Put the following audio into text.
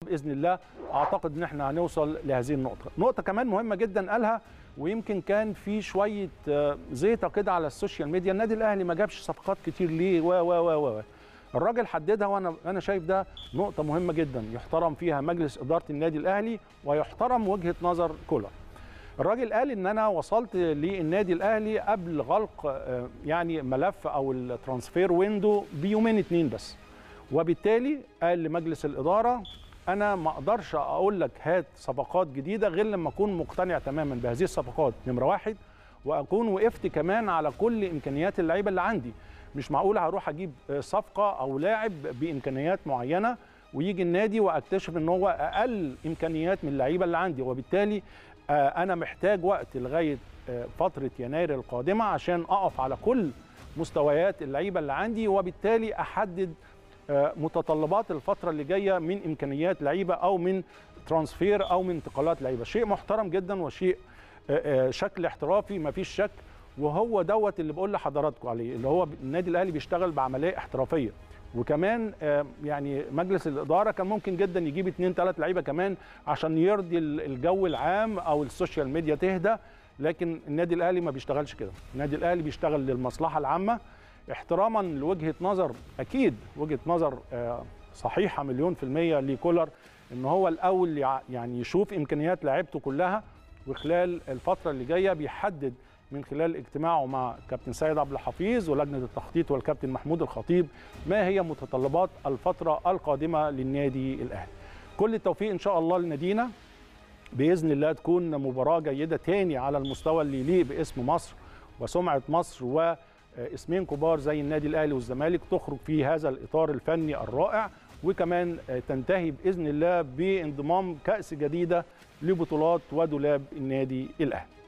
باذن الله اعتقد ان احنا هنوصل لهذه النقطه نقطه كمان مهمه جدا قالها ويمكن كان في شويه آه، زيطه كده على السوشيال ميديا النادي الاهلي ما جابش صفقات كتير ليه و و و و الراجل حددها وانا انا شايف ده نقطه مهمه جدا يحترم فيها مجلس اداره النادي الاهلي ويحترم وجهه نظر كولر الراجل قال ان انا وصلت للنادي الاهلي قبل غلق آه، يعني ملف او الترانسفير ويندو بيومين اتنين بس وبالتالي قال لمجلس الاداره انا ما اقدرش اقول لك هات صفقات جديده غير لما اكون مقتنع تماما بهذه الصفقات نمره واحد واكون وقفت كمان على كل امكانيات اللعيبه اللي عندي مش معقول هروح اجيب آه، صفقه او لاعب بامكانيات معينه ويجي النادي واكتشف ان هو اقل امكانيات من اللعيبه اللي عندي وبالتالي آه، انا محتاج وقت لغايه آه، فتره يناير القادمه عشان اقف على كل مستويات اللعيبه اللي عندي وبالتالي احدد آه، متطلبات الفتره اللي جايه من امكانيات لعيبه او من ترانسفير او من انتقالات لعيبه شيء محترم جدا وشيء آه، آه، شكل احترافي مفيش شك وهو دوت اللي بقول لحضراتكم عليه اللي هو النادي الاهلي بيشتغل بعمليه احترافيه وكمان آه، يعني مجلس الاداره كان ممكن جدا يجيب اثنين ثلاث لعيبه كمان عشان يرضي ال- الجو العام او السوشيال ميديا تهدى لكن النادي الاهلي ما بيشتغلش كده النادي الاهلي بيشتغل للمصلحه العامه احتراما لوجهه نظر اكيد وجهه نظر آه، صحيحه مليون في الميه لكولر ان هو الاول يع- يعني يشوف امكانيات لعيبته كلها وخلال الفتره اللي جايه بيحدد من خلال اجتماعه مع كابتن سيد عبد الحفيظ ولجنه التخطيط والكابتن محمود الخطيب ما هي متطلبات الفتره القادمه للنادي الاهلي. كل التوفيق ان شاء الله لنادينا باذن الله تكون مباراه جيده تاني على المستوى اللي يليق باسم مصر وسمعه مصر واسمين كبار زي النادي الاهلي والزمالك تخرج في هذا الاطار الفني الرائع وكمان تنتهي باذن الله بانضمام كاس جديده لبطولات ودولاب النادي الاهلي.